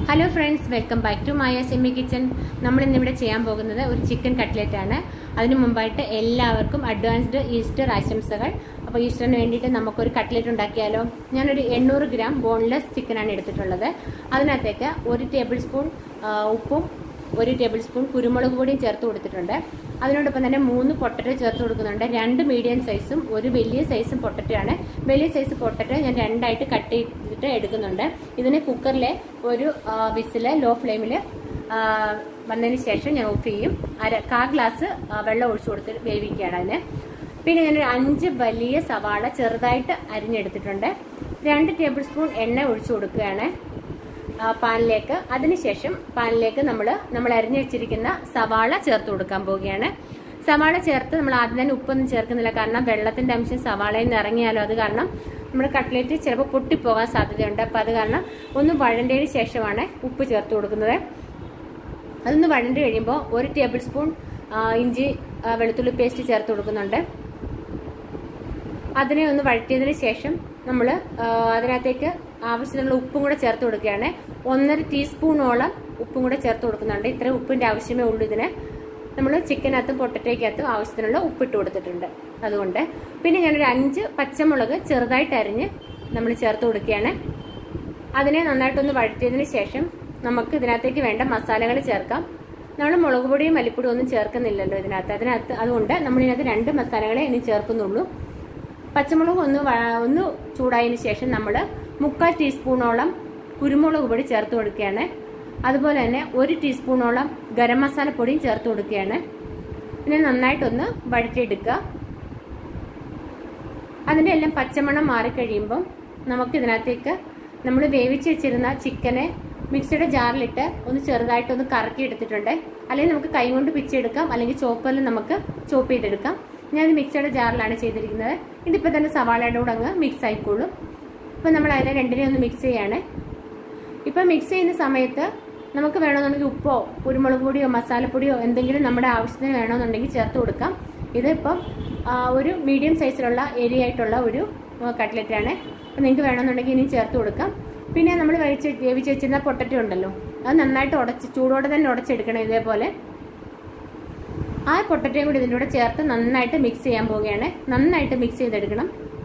hello friends welcome back to Maya semi kitchen നമ്മൾ ഇന്നിവിടെ ചെയ്യാൻ പോകുന്നത് ഒരു ചിക്കൻ കട്ട്ലറ്റ് ആണ് അതിനു മുമ്പായിട്ട് എല്ലാവർക്കും അഡ്വാൻസ്ഡ് ഈസ്റ്റർ ആശംസകൾ അപ്പോൾ ഈസ്റ്ററിന് വേണ്ടിയിട്ട് നമുക്കൊരു കട്ട്ലറ്റ് ഉണ്ടാക്കിയാലോ ഞാനൊരു എണ്ണൂറ് ഗ്രാം ബോൺലെസ് ചിക്കനാണ് എടുത്തിട്ടുള്ളത് അതിനകത്തേക്ക് ഒരു ടേബിൾ സ്പൂൺ ആ, ഉപ്പും ഒരു ടേബിൾ സ്പൂൺ കുരുമുളക് പൊടിയും ചേർത്ത് കൊടുത്തിട്ടുണ്ട് അതിനോടൊപ്പം തന്നെ മൂന്ന് പൊട്ടറ്റോ ചേർത്ത് കൊടുക്കുന്നുണ്ട് രണ്ട് മീഡിയം സൈസും ഒരു വലിയ സൈസും പൊട്ടറ്റോ ആണ് വലിയ സൈസ് പൊട്ടറ്റോ ഞാൻ രണ്ടായിട്ട് കട്ട് ചെയ്തിട്ട് എടുക്കുന്നുണ്ട് ഇതിന് കുക്കറിലെ ഒരു വിസില് ലോ ഫ്ലെയിമിൽ വന്നതിന് ശേഷം ഞാൻ ഓഫ് ചെയ്യും അര കാ ഗ്ലാസ് ആ, വെള്ളം ഒഴിച്ചു കൊടുത്ത് വേവിക്കുകയാണ് അതിന് പിന്നെ ഞാനൊരു അഞ്ച് വലിയ സവാള ചെറുതായിട്ട് അരിഞ്ഞെടുത്തിട്ടുണ്ട് രണ്ട് ടേബിൾ സ്പൂൺ എണ്ണ ഒഴിച്ചു കൊടുക്കുകയാണ് ആ, പാനിലേക്ക് അതിനുശേഷം പാനിലേക്ക് നമ്മൾ നമ്മൾ അരിഞ്ഞു വെച്ചിരിക്കുന്ന സവാള ചേർത്ത് കൊടുക്കാൻ പോവുകയാണ് സവാള ചേർത്ത് നമ്മൾ ആദ്യം തന്നെ ഉപ്പൊന്നും ചേർക്കുന്നില്ല കാരണം വെള്ളത്തിന്റെ അംശം സവാളയിൽ നിന്ന് ഇറങ്ങിയാലോ അത് കാരണം നമ്മുടെ കട്ട്ലറ്റ് ചിലപ്പോൾ പൊട്ടിപ്പോകാൻ സാധ്യതയുണ്ട് അപ്പം അത് കാരണം ഒന്ന് വഴണ്ടതിന് ശേഷമാണ് ഉപ്പ് ചേർത്ത് കൊടുക്കുന്നത് അതൊന്ന് വഴണ്ട് കഴിയുമ്പോൾ ഒരു ടേബിൾ സ്പൂൺ ആ, ഇഞ്ചി ആ, വെളുത്തുള്ളി പേസ്റ്റ് ചേർത്ത് കൊടുക്കുന്നുണ്ട് അതിനെ ഒന്ന് വഴറ്റിയതിന് ശേഷം നമ്മൾ അതിനകത്തേക്ക് ആവശ്യത്തിനുള്ള ഉപ്പും കൂടെ ചേർത്ത് കൊടുക്കുകയാണ് ഒന്നര ടീസ്പൂണോളം ഉപ്പും കൂടെ ചേർത്ത് കൊടുക്കുന്നുണ്ട് ഇത്ര ഉപ്പിന്റെ ആവശ്യമേ ഉള്ളൂ ഇതിന് നമ്മൾ ചിക്കനകത്തും പൊട്ടറ്റോയ്ക്കകത്തും ആവശ്യത്തിനുള്ള ഉപ്പിട്ട് കൊടുത്തിട്ടുണ്ട് അതുകൊണ്ട് പിന്നെ ഞാനൊരു അഞ്ച് പച്ചമുളക് ചെറുതായിട്ട് അരിഞ്ഞ് നമ്മൾ ചേർത്ത് കൊടുക്കുകയാണ് അതിനെ നന്നായിട്ടൊന്ന് വഴറ്റിയതിന് ശേഷം നമുക്ക് ഇതിനകത്തേക്ക് വേണ്ട മസാലകൾ ചേർക്കാം നമ്മൾ മുളക് പൊടിയും മല്ലിപ്പൊടിയും ഒന്നും ചേർക്കുന്നില്ലല്ലോ ഇതിനകത്ത് അതിനകത്ത് അതുകൊണ്ട് നമ്മൾ ഇതിനകത്ത് രണ്ട് മസാലകളെ ഇനി ചേർക്കുന്നുള്ളൂ പച്ചമുളക് ഒന്ന് വ- ഒന്ന് ചൂടായതിനു ശേഷം നമ്മൾ മുക്കാൽ ടീസ്പൂണോളം കുരുമുളക് പൊടി ചേർത്ത് കൊടുക്കുകയാണ് അതുപോലെ തന്നെ ഒരു ടീസ്പൂണോളം ഗരം മസാല പൊടിയും ചേർത്ത് കൊടുക്കുകയാണ് പിന്നെ നന്നായിട്ടൊന്ന് വഴറ്റിയെടുക്കുക അതിൻ്റെ എല്ലാം പച്ചമണം മാറിക്കഴിയുമ്പം നമുക്ക് ഇതിനകത്തേക്ക് നമ്മൾ വേവിച്ച് വെച്ചിരുന്ന ചിക്കനെ മിക്സിയുടെ ജാറിലിട്ട് ഒന്ന് ചെറുതായിട്ടൊന്ന് കറക്കി എടുത്തിട്ടുണ്ട് അല്ലെങ്കിൽ നമുക്ക് കൈ കൊണ്ട് പിച്ചെടുക്കാം അല്ലെങ്കിൽ ചോപ്പറിൽ നമുക്ക് ചോപ്പ് ചെയ്തെടുക്കാം ഞാൻ മിക്സിയുടെ ജാറിലാണ് ചെയ്തിരിക്കുന്നത് ഇതിപ്പോൾ തന്നെ സവാളയുടെ കൂടെ അങ്ങ് മിക്സ് ആയിക്കോളും ഇപ്പം നമ്മൾ അതിനെ രണ്ടിനെ ഒന്ന് മിക്സ് ചെയ്യാണ് ഇപ്പം മിക്സ് ചെയ്യുന്ന സമയത്ത് നമുക്ക് വേണമെന്നുണ്ടെങ്കിൽ ഉപ്പോ കുരുമുളക് പൊടിയോ മസാലപ്പൊടിയോ എന്തെങ്കിലും നമ്മുടെ ആവശ്യത്തിന് വേണമെന്നുണ്ടെങ്കിൽ ചേർത്ത് കൊടുക്കാം ഇതിപ്പം ആ, ഒരു മീഡിയം സൈസിലുള്ള ഏരിയ ആയിട്ടുള്ള ഒരു കട്ട്ലറ്റ് ആണ് അപ്പം നിങ്ങൾക്ക് വേണമെന്നുണ്ടെങ്കിൽ ഇനി ചേർത്ത് കൊടുക്കാം പിന്നെ നമ്മൾ വേവിച്ച് വേവിച്ച് വെച്ചിരുന്ന പൊട്ടറ്റോ ഉണ്ടല്ലോ അത് നന്നായിട്ട് ഉടച്ച് ചൂടോടെ തന്നെ ഉടച്ചെടുക്കണം ഇതേപോലെ ആ പൊട്ടറ്റോയും കൂടി ഇതിൻ്റെ കൂടെ ചേർത്ത് നന്നായിട്ട് മിക്സ് ചെയ്യാൻ പോവുകയാണ് നന്നായിട്ട് മിക്സ് ചെയ്തെടുക്കണം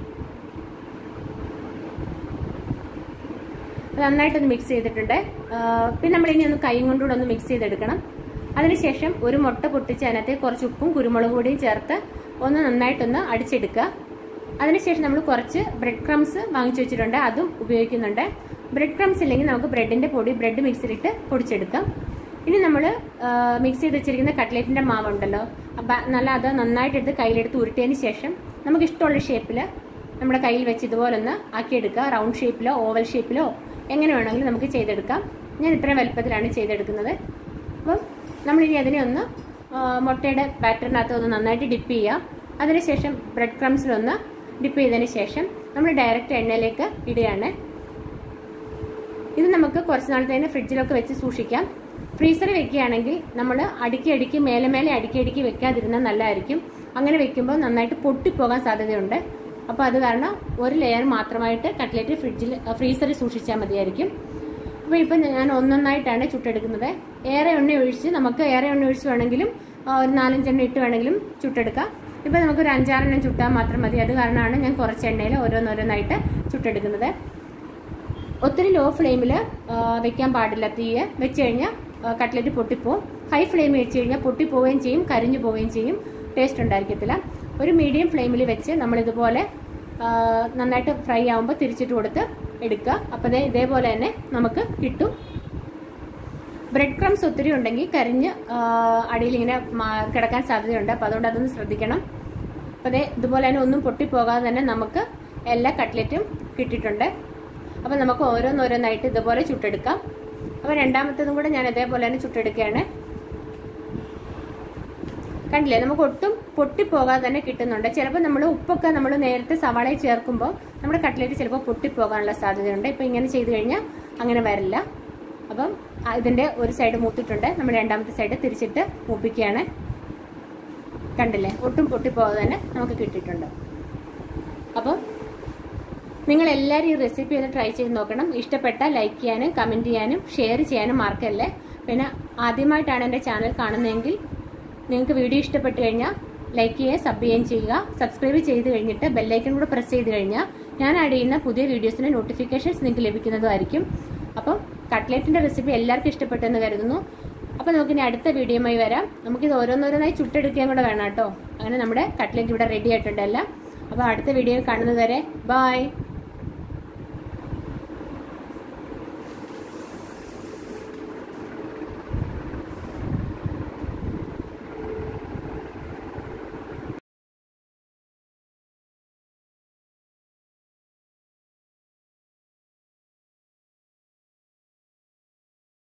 അത് നന്നായിട്ടൊന്ന് മിക്സ് ചെയ്തിട്ടുണ്ട് ആ, പിന്നെ നമ്മൾ ഇനി ഒന്ന് കൈ കൊണ്ടുകൂടെ ഒന്ന് മിക്സ് ചെയ്തെടുക്കണം അതിനുശേഷം ഒരു മുട്ട പൊട്ടിച്ച് അതിനകത്ത് കുറച്ച് ഉപ്പും കുരുമുളക് പൊടിയും ചേർത്ത് ഒന്ന് നന്നായിട്ടൊന്ന് അടിച്ചെടുക്കുക അതിനുശേഷം നമ്മൾ കുറച്ച് ബ്രെഡ് ക്രംസ് വാങ്ങിച്ചു വെച്ചിട്ടുണ്ട് അതും ഉപയോഗിക്കുന്നുണ്ട് ബ്രെഡ് ക്രംസ് ഇല്ലെങ്കിൽ നമുക്ക് ബ്രെഡിന്റെ പൊടി ബ്രെഡ് മിക്സിലിട്ട് പൊടിച്ചെടുക്കാം ഇനി നമ്മൾ മിക്സ് ചെയ്ത് വെച്ചിരിക്കുന്ന കട്ട്ലറ്റിന്റെ മാവുണ്ടല്ലോ അപ്പം നല്ല അത് നന്നായിട്ട് എടുത്ത് കയ്യിലെടുത്ത് ഉരുട്ടിയതിന് ശേഷം നമുക്ക് ഇഷ്ടമുള്ള ഷേപ്പിൽ നമ്മുടെ കയ്യിൽ വെച്ച് ഇതുപോലെ ഒന്ന് ആക്കിയെടുക്കുക റൗണ്ട് ഷേപ്പിലോ ഓവൽ ഷേപ്പിലോ എങ്ങനെ വേണമെങ്കിലും നമുക്ക് ചെയ്തെടുക്കാം ഞാൻ ഇത്രയും വലുപ്പത്തിലാണ് ചെയ്തെടുക്കുന്നത് അപ്പം നമ്മളിനി അതിനെ ഒന്ന് ആ, മുട്ടയുടെ പാറ്ററിനകത്ത് ഒന്ന് നന്നായിട്ട് ഡിപ്പ് ചെയ്യുക അതിനുശേഷം ബ്രെഡ് ക്രംസിലൊന്ന് ഡിപ്പ് ചെയ്തതിന് ശേഷം നമ്മൾ ഡയറക്റ്റ് എണ്ണയിലേക്ക് ഇടുകയാണ് ഇത് നമുക്ക് കുറച്ച് നാളത്തേന് ഫ്രിഡ്ജിലൊക്കെ വെച്ച് സൂക്ഷിക്കാം ഫ്രീസറിൽ വെക്കുകയാണെങ്കിൽ നമ്മൾ അടുക്കി അടുക്കി മേലെ മേലെ അടുക്കി അടുക്കി വെക്കാതിരുന്നാൽ നല്ലതായിരിക്കും അങ്ങനെ വെക്കുമ്പോൾ നന്നായിട്ട് പൊട്ടിപ്പോകാൻ സാധ്യതയുണ്ട് അപ്പോൾ അത് കാരണം ഒരു ലെയർ മാത്രമായിട്ട് കട്ട്ലറ്റ് ഫ്രിഡ്ജിൽ ഫ്രീസറിൽ സൂക്ഷിച്ചാൽ മതിയായിരിക്കും അപ്പോൾ ഇപ്പം ഞാൻ ഒന്നൊന്നായിട്ടാണ് ചുട്ടെടുക്കുന്നത് ഏറെ എണ്ണ ഒഴിച്ച് നമുക്ക് ഏറെ എണ്ണ ഒഴിച്ച് വേണമെങ്കിലും ആ, ഒരു നാലഞ്ചെണ്ണ ഇട്ട് വേണമെങ്കിലും ചുട്ടെടുക്കാം ഇപ്പം നമുക്കൊരു അഞ്ചാറെണ്ണം ചുട്ടാൽ മാത്രം മതി അത് കാരണമാണ് ഞാൻ കുറച്ച് എണ്ണയിൽ ഓരോന്നോരോന്നായിട്ട് ചുട്ടെടുക്കുന്നത് ഒത്തിരി ലോ ഫ്ലെയിമിൽ വെക്കാൻ പാടില്ല തീയെ വെച്ച് കഴിഞ്ഞാൽ കട്ട്ലറ്റ് പൊട്ടിപ്പോവും ഹൈ ഫ്ലെയിമിൽ വെച്ച് കഴിഞ്ഞാൽ പൊട്ടിപ്പോവുകയും ചെയ്യും കരിഞ്ഞു പോവുകയും ചെയ്യും ടേസ്റ്റ് ഉണ്ടായിരിക്കത്തില്ല ഒരു മീഡിയം ഫ്ലെയിമിൽ വെച്ച് നമ്മൾ ഇതുപോലെ ആ, നന്നായിട്ട് ഫ്രൈ ആകുമ്പോൾ തിരിച്ചിട്ട് കൊടുത്ത് എടുക്കുക അപ്പോൾ ദേ ഇതേപോലെ തന്നെ നമുക്ക് കിട്ടും ബ്രെഡ് ക്രംസ് ഒത്തിരി ഉണ്ടെങ്കിൽ കരിഞ്ഞ് ആ, അടിയിൽ ഇങ്ങനെ മാ- കിടക്കാൻ സാധ്യതയുണ്ട് അപ്പോൾ അതുകൊണ്ട് അതൊന്ന് ശ്രദ്ധിക്കണം അപ്പോൾ ദേ ഇതുപോലെ തന്നെ ഒന്നും പൊട്ടിപ്പോകാതെ തന്നെ നമുക്ക് എല്ലാ കട്ട്ലറ്റും കിട്ടിയിട്ടുണ്ട് അപ്പോൾ നമുക്ക് ഓരോന്നോരോന്നായിട്ട് ഇതുപോലെ ചുട്ടെടുക്കാം അപ്പോൾ രണ്ടാമത്തതും കൂടെ ഞാൻ ഇതേപോലെ തന്നെ ചുട്ടെടുക്കുകയാണ് കണ്ടില്ലേ നമുക്ക് ഒട്ടും പൊട്ടിപ്പോകാതെ തന്നെ കിട്ടുന്നുണ്ട് ചിലപ്പോൾ നമ്മൾ ഉപ്പൊക്കെ നമ്മൾ നേരത്തെ സവാളയിൽ ചേർക്കുമ്പോൾ നമ്മുടെ കട്ട്ലറ്റ് ചിലപ്പോൾ പൊട്ടിപ്പോകാനുള്ള സാധ്യതയുണ്ട് ഇപ്പം ഇങ്ങനെ ചെയ്ത് കഴിഞ്ഞാൽ അങ്ങനെ വരില്ല അപ്പം ആ, ഇതിന്റെ ഒരു സൈഡ് മൂത്തിട്ടുണ്ട് നമ്മൾ രണ്ടാമത്തെ സൈഡ് തിരിച്ചിട്ട് മൂപ്പിക്കുകയാണ് കണ്ടില്ലേ ഒട്ടും പൊട്ടിപ്പോകാതെ തന്നെ നമുക്ക് കിട്ടിയിട്ടുണ്ട് അപ്പം നിങ്ങൾ എല്ലാവരും ഈ റെസിപ്പി ഒന്ന് ട്രൈ ചെയ്ത് നോക്കണം ഇഷ്ടപ്പെട്ട ലൈക്ക് ചെയ്യാനും കമൻറ്റ് ചെയ്യാനും ഷെയർ ചെയ്യാനും മാർക്കല്ലേ പിന്നെ ആദ്യമായിട്ടാണ് എൻ്റെ ചാനൽ കാണുന്നതെങ്കിൽ നിങ്ങൾക്ക് വീഡിയോ ഇഷ്ടപ്പെട്ട് കഴിഞ്ഞാൽ ലൈക്ക് ചെയ്യുക സബ് ചെയ്യുകയും ചെയ്യുക സബ്സ്ക്രൈബ് ചെയ്ത് കഴിഞ്ഞിട്ട് ബെല്ലൈക്കൺ കൂടെ പ്രസ് ചെയ്ത് കഴിഞ്ഞാൽ ഞാൻ ആഡ് ചെയ്യുന്ന പുതിയ വീഡിയോസിൻ്റെ നോട്ടിഫിക്കേഷൻസ് നിങ്ങൾക്ക് ലഭിക്കുന്നതുമായിരിക്കും അപ്പം കട്ട്ലറ്റിൻ്റെ റെസിപ്പി എല്ലാവർക്കും ഇഷ്ടപ്പെട്ടെന്ന് കരുതുന്നു അപ്പോൾ നമുക്ക് ഇനി അടുത്ത വീഡിയോയുമായി വരാം നമുക്കിത് ഓരോന്നോരോന്നായി ചുട്ടെടുക്കുകയും കൂടെ വേണം കേട്ടോ അങ്ങനെ നമ്മുടെ കട്ട്ലറ്റ് ഇവിടെ റെഡി ആയിട്ടുണ്ട് എല്ലാം അപ്പോൾ അടുത്ത വീഡിയോ കാണുന്നത് വരെ ബായ്